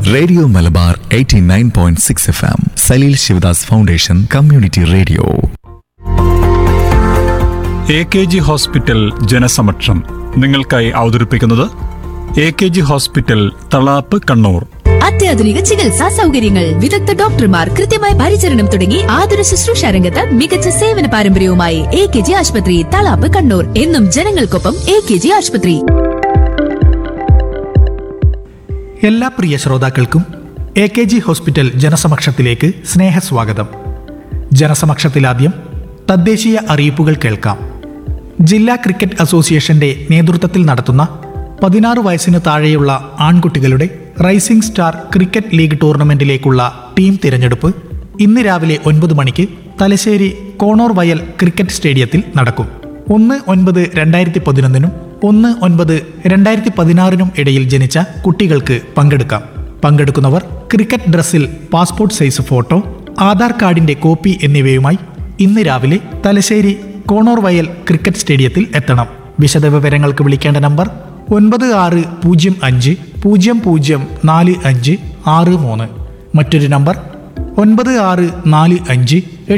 radio Malabar 89.6 point six F M Saleel Sivadas foundation community radio A K G hospital ജനസമക്ഷം നിങ്ങൾക്കായി അവതരിപ്പിക്കുന്നത് A K G hospital Thalap Kannur അത്യാധുനിക ചികിത്സാ സൗകര്യങ്ങൾ വിദഗ്ധ ഡോക്ടർമാർ കൃത്യമായ പരിചരണം തുടങ്ങി ആതുര ശുശ്രൂഷ രംഗത്ത് മികച്ച സേവന പാരമ്പര്യവുമായി എ കെ ജി ആശുപത്രി തളാപ്പ് കണ്ണൂർ എന്നും ജനങ്ങൾക്കൊപ്പം എ കെ ജി ആശുപത്രി എല്ലാ പ്രിയ ശ്രോതാക്കൾക്കും എ കെ ജി ഹോസ്പിറ്റൽ ജനസമക്ഷത്തിലേക്ക് സ്നേഹസ്വാഗതം ജനസമക്ഷത്തിലാദ്യം തദ്ദേശീയ അറിയിപ്പുകൾ കേൾക്കാം ജില്ലാ ക്രിക്കറ്റ് അസോസിയേഷന്റെ നേതൃത്വത്തിൽ നടത്തുന്ന പതിനാറ് വയസ്സിന് താഴെയുള്ള ആൺകുട്ടികളുടെ റൈസിംഗ് സ്റ്റാർ ക്രിക്കറ്റ് ലീഗ് ടൂർണമെന്റിലേക്കുള്ള ടീം തിരഞ്ഞെടുപ്പ് ഇന്ന് രാവിലെ ഒൻപത് മണിക്ക് തലശ്ശേരി കോണോർ വയൽ ക്രിക്കറ്റ് സ്റ്റേഡിയത്തിൽ നടക്കും ഒന്ന് ഒൻപത് രണ്ടായിരത്തി പതിനൊന്നിനും ഒന്ന് ഒൻപത് രണ്ടായിരത്തി പതിനാറിനും ഇടയിൽ ജനിച്ച കുട്ടികൾക്ക് പങ്കെടുക്കാം പങ്കെടുക്കുന്നവർ ക്രിക്കറ്റ് ഡ്രസ്സിൽ പാസ്പോർട്ട് സൈസ് ഫോട്ടോ ആധാർ കാർഡിന്റെ കോപ്പി എന്നിവയുമായി ഇന്ന് രാവിലെ തലശ്ശേരി കോണോർ വയൽ ക്രിക്കറ്റ് സ്റ്റേഡിയത്തിൽ എത്തണം വിശദവിവരങ്ങൾക്ക് വിളിക്കേണ്ട നമ്പർ ഒൻപത് ആറ് പൂജ്യം അഞ്ച് പൂജ്യം പൂജ്യം നാല് അഞ്ച് ആറ് മൂന്ന് മറ്റൊരു നമ്പർ ഒൻപത് ആറ് നാല് അഞ്ച്